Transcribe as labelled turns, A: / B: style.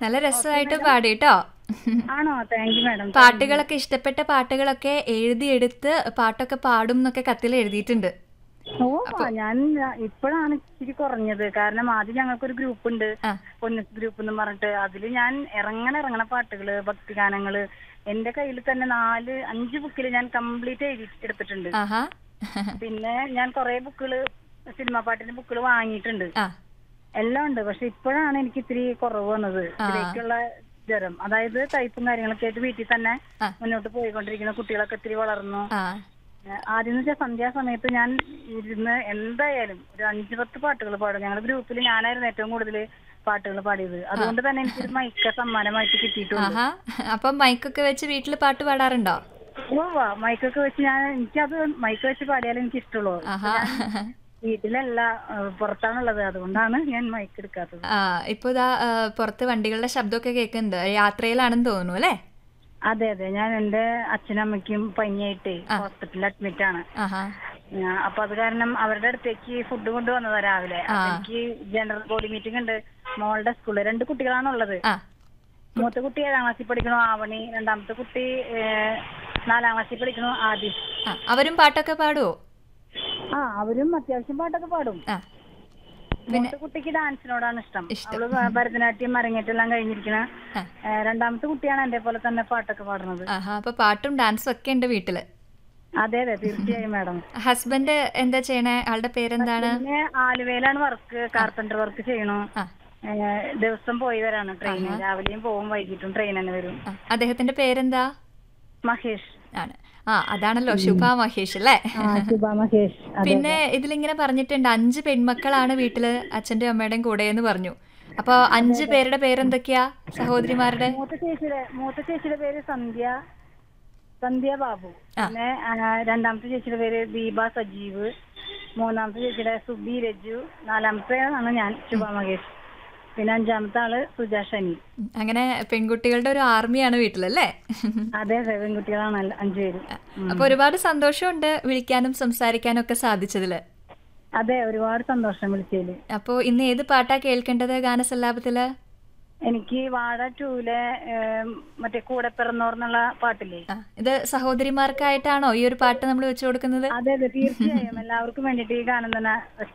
A: നല്ല രസമായിട്ട് പാടി കേട്ടോ
B: ആണോ താങ്ക് യു മാഡം
A: പാട്ടുകളൊക്കെ ഇഷ്ടപ്പെട്ട പാട്ടുകളൊക്കെ എഴുതിയെടുത്ത് പാട്ടൊക്കെ പാടും എന്നൊക്കെ കത്തിൽ എഴുതിയിട്ടുണ്ട്
B: ഓ ഞാൻ ഇപ്പോഴാണ് ഇച്ചിരി കുറഞ്ഞത് കാരണം ആദ്യം ഞങ്ങൾക്കൊരു ഗ്രൂപ്പ് ഉണ്ട്
A: ആ.
B: പൊന്നസ് ഗ്രൂപ്പ് എന്ന് പറഞ്ഞിട്ട് അതിൽ ഞാൻ ഇറങ്ങണ ഇറങ്ങണ പാട്ടുകള് ഭക്തിഗാനങ്ങള് എന്റെ കയ്യിൽ തന്നെ നാല് അഞ്ച് ബുക്കിൽ ഞാൻ കംപ്ലീറ്റ് എഴുതി എടുത്തിട്ടുണ്ട്
A: ആഹാ
B: പിന്നെ ഞാൻ കുറെ ബുക്കുകള് സിനിമാ പാട്ടിന്റെ ബുക്കുകൾ വാങ്ങിയിട്ടുണ്ട്
A: ആ
B: എല്ലാം ഉണ്ട് പക്ഷെ ഇപ്പോഴാണ് എനിക്ക് ഇത്തിരി കുറവ് വന്നത് ഇതിലേക്കുള്ള ജ്വരം അതായത് ടൈപ്പും കാര്യങ്ങളൊക്കെ ആയിട്ട് വീട്ടിൽ തന്നെ
A: ആ.
B: മുന്നോട്ട് പോയിക്കൊണ്ടിരിക്കുന്ന കുട്ടികളൊക്കെ ഇത്തിരി വളർന്നു
A: ആ
B: ഏഹ് ആദ്യം വെച്ചാൽ സന്ധ്യാസമയത്ത് ഞാൻ ഇരുന്ന് എന്തായാലും ഒരു അഞ്ചു പത്ത് പാട്ടുകൾ പാടും ഞങ്ങളുടെ ഗ്രൂപ്പിൽ ഞാനായിരുന്നു ഏറ്റവും കൂടുതൽ പാട്ടുകൾ പാടിയത് അതുകൊണ്ട് തന്നെ എനിക്കൊരു മൈക്ക സമ്മാനമായിട്ട് കിട്ടിയിട്ടുണ്ട്
A: ആഹാ അപ്പം മൈക്കൊക്കെ വെച്ച് വീട്ടിൽ പാട്ട് പാടാറുണ്ടോ
B: ഉവ്വ മൈക്കൊക്കെ വെച്ച് ഞാൻ എനിക്കത് മൈക്ക് വെച്ച് പാടിയാലേ എനിക്ക് ഇഷ്ടമുള്ളൂ
A: ആഹാ
B: വീട്ടിലല്ല ഏഹ് പുറത്താണുള്ളത് അതുകൊണ്ടാണ് ഞാൻ മൈക്ക് എടുക്കാത്തത്
A: ആ ഇപ്പൊ ഇതാ ആ, പുറത്ത് വണ്ടികളുടെ ശബ്ദമൊക്കെ കേൾക്കുന്നുണ്ട് യാത്രയിലാണെന്ന് തോന്നുന്നു അല്ലേ
B: അതെ അതെ ഞാൻ എന്റെ അച്ഛനും അമ്മയ്ക്കും പനിയായിട്ട് ഹോസ്പിറ്റലിൽ അഡ്മിറ്റ് ആണ്
A: ആഹാ
B: ഞാൻ- അപ്പൊ അത് കാരണം അവരുടെ അടുത്തേക്ക് ഫുഡ് കൊണ്ടുവന്നതാ രാവിലെ അപ്പൊ എനിക്ക് ജനറൽ ബോഡി മീറ്റിംഗ് ഉണ്ട് മോളുടെ സ്കൂളിൽ രണ്ട് കുട്ടികളാണുള്ളത്
A: ആ
B: മൂത്ത കുട്ടി ഏഴാം ക്ലാസ്സിൽ പഠിക്കണു ആവണി രണ്ടാമത്തെ കുട്ടി ഏഹ്, നാലാം ക്ലാസ്സിൽ പഠിക്കണു ആദിഷ്
A: ആ അവരും പാട്ടൊക്കെ പാടുവോ
B: ആ അവരും അത്യാവശ്യം പാട്ടൊക്കെ പാടും
A: ആ
B: മൂത്ത കുട്ടിക്ക് ഡാൻസിനോടാണ് ഇഷ്ടം അവള് ഭരതനാട്യം അരങ്ങേറ്റെല്ലാം കഴിഞ്ഞിരിക്കണ
A: ആ.
B: ഏഹ്, രണ്ടാമത്തെ കുട്ടിയാണ് എന്റെ പോലെ തന്നെ പാട്ടൊക്കെ പാടുന്നത്
A: ആഹാ അപ്പൊ പാട്ടും ഡാൻസും ഒക്കെ ഉണ്ട് വീട്ടില്
B: അതെ അതെ തീർച്ചയായും മാഡം
A: ഹസ്ബൻഡ് എന്താ ചെയ്യണേ ആളുടെ പേരെന്താണ്
B: പിന്നെ ആലുവയിലാണ് വർക്ക് കാർപ്പന്റർ വർക്ക് ചെയ്യണു
A: ആ
B: ഏഹ്, ദിവസം പോയി വരാണ് ട്രെയിൻ രാവിലെയും പോവും വൈകിട്ടും ട്രെയിൻ തന്നെ വരും
A: ആ, അദ്ദേഹത്തിന്റെ പേരെന്താ
B: മഹേഷ്
A: ആണ് ആ അതാണല്ലോ ശുഭ മഹേഷ് അല്ലേ
B: ആ ശുഭ മഹേഷ് അതെ.
A: പിന്നെ ഇതിലിങ്ങനെ പറഞ്ഞിട്ടുണ്ട് അഞ്ച് പെൺമക്കളാണ് വീട്ടില് അച്ഛന്റെയും അമ്മയുടെയും കൂടെ എന്ന് പറഞ്ഞു അപ്പൊ അഞ്ച് പേരുടെ പേരെന്തൊക്കെയാ സഹോദരിമാരുടെ
B: മൂത്ത ചേച്ചിയുടെ മൂത്ത ചേച്ചിയുടെ പേര് സന്ധ്യ സന്ധ്യ ബാബു പിന്നെ ആ, രണ്ടാമത്തെ ചേച്ചിയുടെ പേര് ദീപ സജീവ് മൂന്നാമത്തെ ചേച്ചിയുടെ സുബി രജു നാലാമത്തെ ആണ് ഞാൻ ശുഭ മഹേഷ് പിന്നെ അഞ്ചാമത്തെ ആള് സുജാ ഷനി
A: അങ്ങനെ പെൺകുട്ടികളുടെ ഒരു ആർമിയാണ് വീട്ടിലല്ലേ
B: അതെ അതെ പെൺകുട്ടികളാണ് അല്ല- അഞ്ചുപേരും
A: അപ്പൊ ഒരുപാട് സന്തോഷമുണ്ട് വിളിക്കാനും സംസാരിക്കാനും ഒക്കെ സാധിച്ചതില്
B: അതെ ഒരുപാട് സന്തോഷം വിളിച്ചതില്
A: അപ്പോ ഇന്ന് ഏത് പാട്ടാ കേൾക്കേണ്ടത് ഗാനസല്ലാപത്തില്
B: എനിക്ക് വാഴ ടൂലെ മറ്റേ കൂടെ പിറന്നോർ എന്നുള്ള പാട്ടില്ലേ
A: ആ, ഇത് സഹോദരിമാർക്കായിട്ടാണോ ഈ ഒരു പാട്ട് നമ്മൾ വെച്ചു കൊടുക്കുന്നത്
B: അതെ അതെ തീർച്ചയായും എല്ലാവർക്കും വേണ്ടിയിട്ട് ഈ ഗാനം തന്നെ